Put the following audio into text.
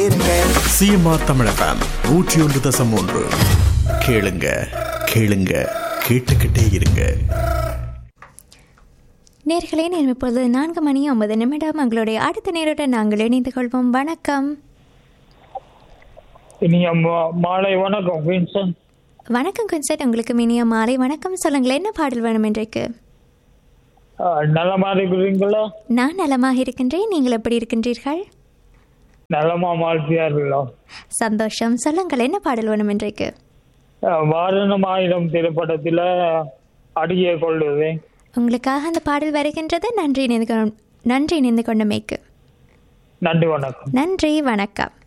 CMR தமிழகம் நூற்றி ஒன்று தசம் ஒன்று கேளுங்க கேளுங்க கேட்டுக்கிட்டே இருங்க நேர்களே நேரம் இப்பொழுது நான்கு மணி ஒன்பது நிமிடம் உங்களுடைய அடுத்த நேருடன் நாங்கள் இணைந்து கொள்வோம் வணக்கம் இனிய மா- மாலை வணக்கம் வின்சன் வணக்கம் குன்சட் உங்களுக்கு இனிய மாலை வணக்கம் சொல்லுங்கள் என்ன பாடல் வேணும் இன்றைக்கு நலமா இருக்கிறீங்களா நான் நலமாக இருக்கின்றேன் நீங்கள் எப்படி இருக்கின்றீர்கள் நலமா மாழ்த்தியார்களா சந்தோஷம் சொல்லுங்கள் என்ன பாடல் வேணும் இன்றைக்கு வாரணம் ஆயிரம் திரைப்படத்துல அடியே கொள்ளுவேன் உங்களுக்காக அந்த பாடல் வருகின்றது நன்றி இணைந்து கொண்- நன்றி இணைந்து கொண்டமைக்கு நன்றி வணக்கம் நன்றி வணக்கம்